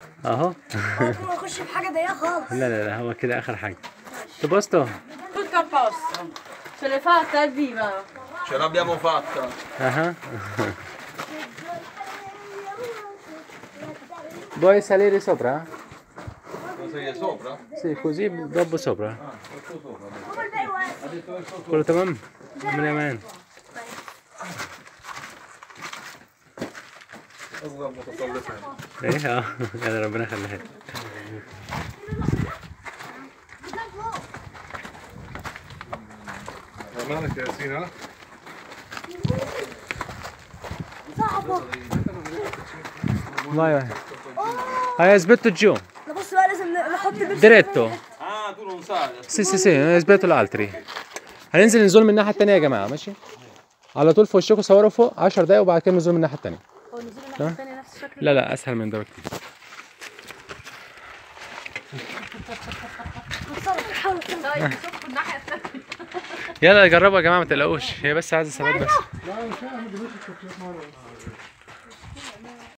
اهو نخش في حاجه ضيقه خالص لا لا لا هو كده اخر حاجه تبوستو Tutto a posto. Ce l'hai fatta, evviva! Ce l'abbiamo fatta. اها Vuoi salire sopra? Lo sei sopra? Sì, così dopo sopra. كله تمام؟ من اليمين اصغر متطلفين ايه اه يلا ربنا يخليها لك. مالك يا ياسين ها؟ صعبه vai vai hai aspetto giù لا بص بقى لازم نحط بيبسي diretto Ah, tu non sai. sì sì sì aspetto l'altri هننزل نزول من الناحيه التانيه يا جماعه ماشي على طول في وشكم صوروا فوق 10 دقايق وبعد كده نزول من الناحيه التانيه هو نزول الناحية التانية نفس الشكل لا لا اسهل من ده بكتير حاول طيب شوفوا الناحية التانية يلا جربوا يا جماعه ما تقلقوش هي بس عايزه ثبات بس